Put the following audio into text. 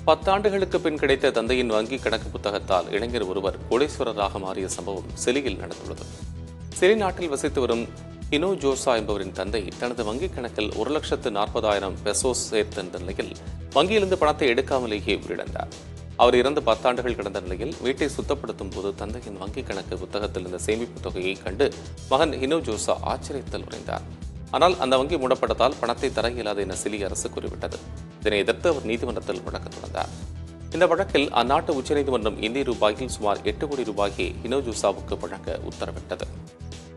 பத்தாண்டுகளுக்கு பின் கிடைத்த தந்தையின் வங்கி கணக்கு புத்தகத்தால் இளைஞர் ஒருவர் கோடீஸ்வரராக மாறிய சம்பவம் சிலியில் நடந்துள்ளது சிலி நாட்டில் வசித்து வரும் இனோ ஜோசா என்பவரின் தந்தை தனது வங்கிக் கணக்கில் ஒரு லட்சத்து நாற்பதாயிரம் பெசோஸ் சேர்த்த நிலையில் வங்கியிலிருந்து பணத்தை எடுக்காமலேயே உயிரிழந்தார் அவர் இறந்து பத்தாண்டுகள் கடந்த நிலையில் வீட்டை சுத்தப்படுத்தும் போது தந்தையின் வங்கிக் கணக்கு புத்தகத்தில் இருந்த சேமிப்பு தொகையை கண்டு மகன் ஹினோ ஜோசா ஆச்சரியத்தில் உறைந்தார் ஆனால் அந்த வங்கி மூடப்பட்டதால் பணத்தை தர இயலாது என சிலி அரசு கூறிவிட்டது இதனை எதிர்த்து அவர் நீதிமன்றத்தில் வழக்கு தொடர்ந்தார் இந்த வழக்கில் அந்நாட்டு உச்சநீதிமன்றம் இந்திய ரூபாயில் சுமார் எட்டு கோடி ரூபாயை ஹினோ ஜோசாவுக்கு வழங்க உத்தரவிட்டது